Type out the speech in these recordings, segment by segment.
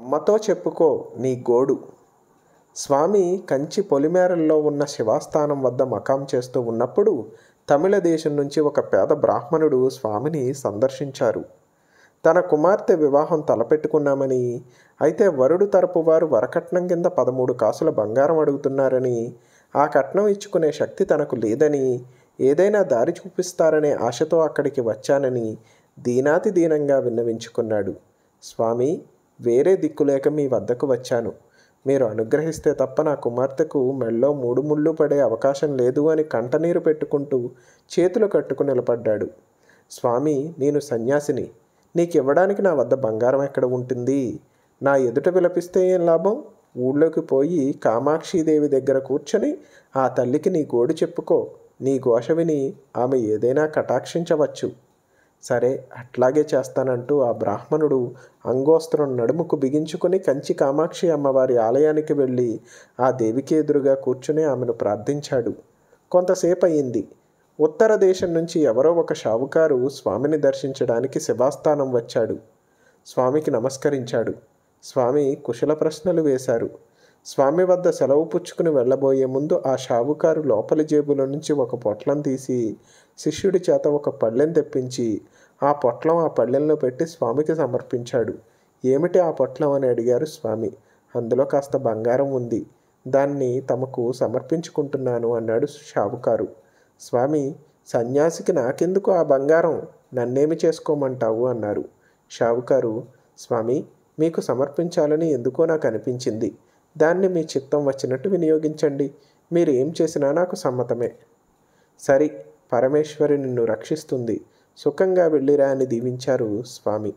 అమ్మతో చెప్పుకో నీ గోడు స్వామి కంచి పొలిమేరల్లో ఉన్న శివాస్థానం వద్ద మకాం చేస్తూ ఉన్నప్పుడు తమిళ దేశం నుంచి ఒక పేద బ్రాహ్మణుడు స్వామిని సందర్శించారు తన కుమార్తె వివాహం తలపెట్టుకున్నామని అయితే వరుడు తరపు వారు వరకట్నం కింద పదమూడు కాసుల బంగారం అడుగుతున్నారని ఆ కట్నం ఇచ్చుకునే శక్తి తనకు లేదని ఏదైనా దారి చూపిస్తారనే ఆశతో అక్కడికి వచ్చానని దీనాతి దీనంగా విన్నవించుకున్నాడు స్వామి వేరే దిక్కులేక మీ వద్దకు వచ్చాను మీరు అనుగ్రహిస్తే తప్ప నా కుమార్తెకు మెళ్ళో మూడు ముళ్ళు పడే అవకాశం లేదు అని కంటనీరు పెట్టుకుంటూ చేతులు కట్టుకు నిలబడ్డాడు స్వామి నేను సన్యాసిని నీకు ఇవ్వడానికి నా వద్ద బంగారం ఎక్కడ ఉంటుంది నా ఎదుట విలపిస్తే ఏం లాభం ఊళ్ళోకి పోయి కామాక్షీదేవి దగ్గర కూర్చొని ఆ తల్లికి నీ గోడు చెప్పుకో నీ ఘోష విని ఆమె ఏదైనా కటాక్షించవచ్చు సరే అట్లాగే చేస్తానంటూ ఆ బ్రాహ్మణుడు అంగోస్త్రం నడుముకు బిగించుకొని కంచి కామాక్షి అమ్మవారి ఆలయానికి వెళ్ళి ఆ దేవికి ఎదురుగా కూర్చుని ఆమెను ప్రార్థించాడు కొంతసేపు అయింది ఉత్తర దేశం నుంచి ఎవరో ఒక షావుకారు స్వామిని దర్శించడానికి శివాస్థానం వచ్చాడు స్వామికి నమస్కరించాడు స్వామి కుశల ప్రశ్నలు వేశారు స్వామి వద్ద సెలవు పుచ్చుకుని వెళ్ళబోయే ముందు ఆ షావుకారు లోపలి జేబుల నుంచి ఒక పొట్లం తీసి శిష్యుడి చేత ఒక పళ్ళెం తెప్పించి ఆ పొట్లం ఆ పళ్ళెంలో పెట్టి స్వామికి సమర్పించాడు ఏమిటి ఆ పొట్లం అని అడిగారు స్వామి అందులో కాస్త బంగారం ఉంది దాన్ని తమకు సమర్పించుకుంటున్నాను అన్నాడు షావుకారు స్వామి సన్యాసికి నాకెందుకు ఆ బంగారం నన్నేమి చేసుకోమంటావు అన్నారు షావుకారు స్వామి మీకు సమర్పించాలని ఎందుకో నాకు అనిపించింది దాన్ని మీ చిత్తం వచ్చినట్టు వినియోగించండి మీరు ఏం చేసినా నాకు సమ్మతమే సరి పరమేశ్వరి నిన్ను రక్షిస్తుంది సుఖంగా వెళ్ళిరా అని దీవించారు స్వామి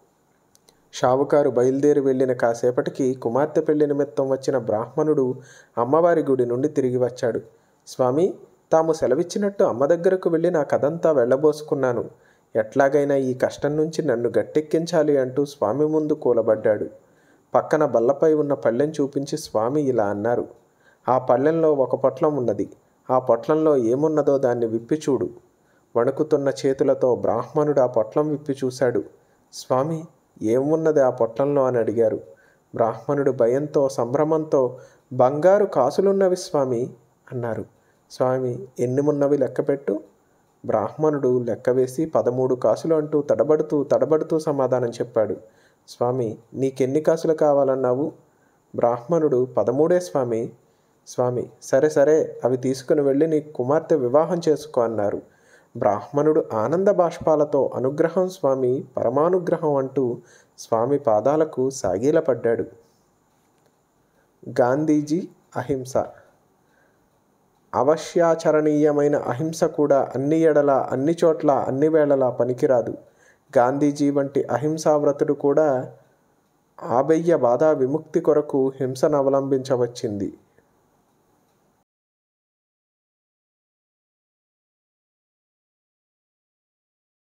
షావుకారు బయలుదేరి వెళ్ళిన కాసేపటికి కుమార్తె పెళ్లి నిమిత్తం వచ్చిన బ్రాహ్మణుడు అమ్మవారి గుడి నుండి తిరిగి వచ్చాడు స్వామి తాము సెలవిచ్చినట్టు అమ్మ దగ్గరకు వెళ్ళి నా కథంతా వెళ్ళబోసుకున్నాను ఎట్లాగైనా ఈ కష్టం నుంచి నన్ను గట్టెక్కించాలి అంటూ స్వామి ముందు కూలబడ్డాడు పక్కన బల్లపై ఉన్న పళ్ళెం చూపించి స్వామి ఇలా అన్నారు ఆ పళ్ళెంలో ఒక పొట్లం ఉన్నది ఆ పొట్లంలో ఏమున్నదో దాన్ని విప్పి చూడు వణుకుతున్న చేతులతో బ్రాహ్మణుడు ఆ పొట్లం విప్పి చూశాడు స్వామి ఏమున్నది ఆ పొట్లంలో అని అడిగారు బ్రాహ్మణుడు భయంతో సంభ్రమంతో బంగారు కాసులున్నవి స్వామి అన్నారు స్వామి ఎన్నిమున్నవి లెక్కపెట్టు బ్రాహ్మణుడు లెక్క వేసి పదమూడు కాసులు అంటూ తడబడుతూ తడబడుతూ సమాధానం చెప్పాడు స్వామి నీకెన్ని కాసులు కావాలన్నావు బ్రాహ్మణుడు పదమూడే స్వామి స్వామి సరే సరే అవి తీసుకుని వెళ్ళి నీ కుమార్తె వివాహం చేసుకో అన్నారు బ్రాహ్మణుడు ఆనంద బాష్పాలతో అనుగ్రహం స్వామి పరమానుగ్రహం అంటూ స్వామి పాదాలకు సాగీలపడ్డాడు గాంధీజీ అహింస అవశ్యాచరణీయమైన అహింస కూడా అన్ని ఎడల అన్ని చోట్ల అన్ని వేళలా పనికిరాదు గాంధీజీ వంటి అహింసావ్రతుడు కూడా ఆబయ్య బాధా విముక్తి కొరకు హింసను అవలంబించవచ్చింది